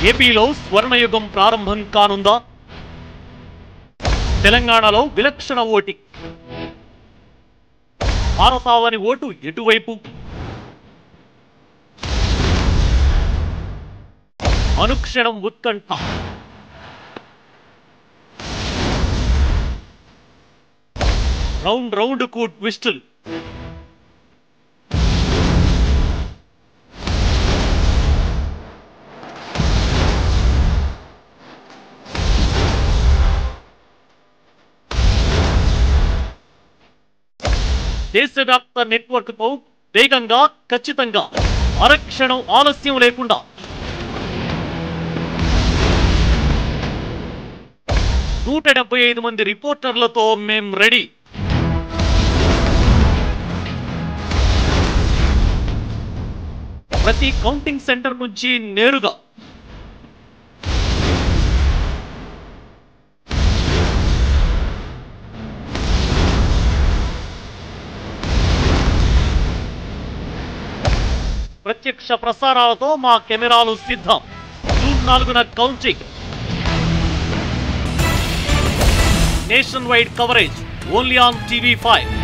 ఏపీలో స్వర్ణయుగం ప్రారంభం కానుందా తెలంగాణలో విలక్షణ ఓటింగ్ భారతావని ఓటు ఎటువైపు అనుక్షణం ఉత్కంఠ రౌండ్ రౌండ్ కు ట్విస్టులు దేశవ్యాప్త నెట్వర్క్ తో వేగంగా ఖచ్చితంగా అరక్షణం ఆలస్యం లేకుండా నూట డెబ్బై ఐదు మంది రిపోర్టర్లతో మేం రెడీ ప్రతి కౌంటింగ్ సెంటర్ నుంచి నేరుగా ప్రత్యక్ష ప్రసారాలతో మా కెమెరాలు సిద్ధం జూన్ నాలుగున counting nationwide coverage only on TV five